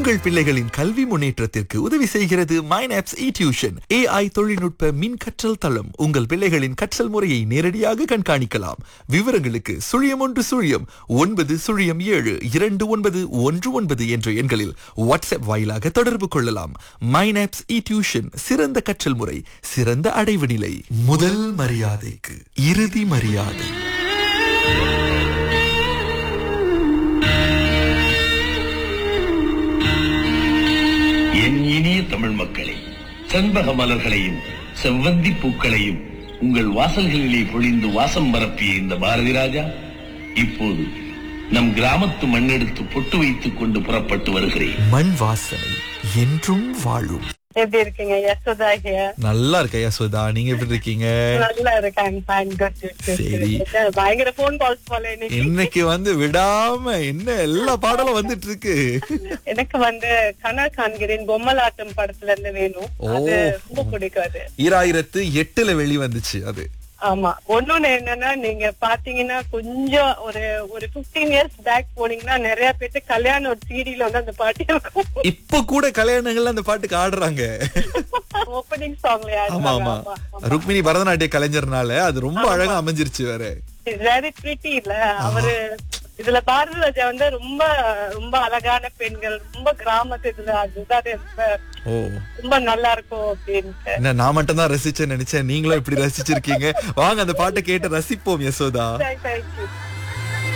உங்கள் பிள்ளைகளின் கல்வி முன்னேற்றத்திற்கு உதவி செய்கிறது மைனாப்ஸ் இ டியூஷன் ஏஐ தொழில்நுட்ப மின் கற்றல் தளம் உங்கள் பிள்ளைகளின் கற்றல் முறையை நேரடியாக கண்காணிக்கலாம் விவரங்களுக்கு சுழியம் ஒன்று சுழியம் ஒன்பது சுழியம் ஏழு இரண்டு ஒன்பது ஒன்று ஒன்பது என்ற எண்களில் வாட்ஸ்அப் வாயிலாக தொடர்பு கொள்ளலாம் மைனாப்ஸ் இ டியூஷன் சிறந்த கற்றல் முறை சிறந்த அடைவு நிலை முதல் மரியாதைக்கு இறுதி மரியாதை என் இனிய தமிழ் மக்களே செண்பக மலர்களையும் செவ்வந்தி பூக்களையும் உங்கள் வாசல்களிலே பொழிந்து வாசம் பரப்பிய இந்த பாரதி ராஜா இப்போது நம் கிராமத்து மண்ணெடுத்து பொட்டு வைத்துக் கொண்டு புறப்பட்டு வருகிறேன் மண் வாசனை என்றும் வாழும் எப்படி இருக்கீங்க யசோதா here. நல்லா இருக்கையா சுதா நீங்க எப்படி இருக்கீங்க நல்லா இருக்காங்க fine, good, good, good, சரி. good. பயங்கர போன் கால்ஸ் போல இன்னைக்கு இன்னைக்கு வந்து விடாம என்ன எல்லா பாடலும் வந்துட்டு இருக்கு எனக்கு வந்து கனா காண்கிறேன் பொம்மலாட்டம் படத்துல இருந்து வேணும் ஓ. அது ரொம்ப பிடிக்கும் அது ஈராயிரத்து எட்டுல வெளி வந்துச்சு அது ஆமா ஒன்னொன்னு என்னன்னா நீங்க பாத்தீங்கன்னா கொஞ்சம் ஒரு ஒரு 15 இயர்ஸ் பேக் போனீங்கன்னா நிறைய பேருக்கு கல்யாணம் ஒரு சீரியல வந்து அந்த பாட்டு இருக்கும் இப்ப கூட கல்யாணங்கள்ல அந்த பாட்டுக்கு ஆடுறாங்க ஓப்பனிங் சாங்ல ஆமா ஆமா ருக்மிணி பரதநாட்டிய கலைஞர்னால அது ரொம்ப அழகா அமைஞ்சிருச்சு வேற வெரி பிரிட்டி இல்ல அவரு இதுல பாரதி ராஜா வந்து ரொம்ப ரொம்ப அழகான பெண்கள் ரொம்ப கிராமத்து இதுல அதுதான் ரொம்ப ஓ ரொம்ப நல்லா இருக்கும் அப்படின்ட்டு என்ன நான் மட்டும் தான் ரசிச்சேன்னு நினைச்சேன் நீங்களும் இப்படி ரசிச்சிருக்கீங்க வாங்க அந்த பாட்டை கேட்டு ரசிப்போம் யசோதா தேங்க்யூ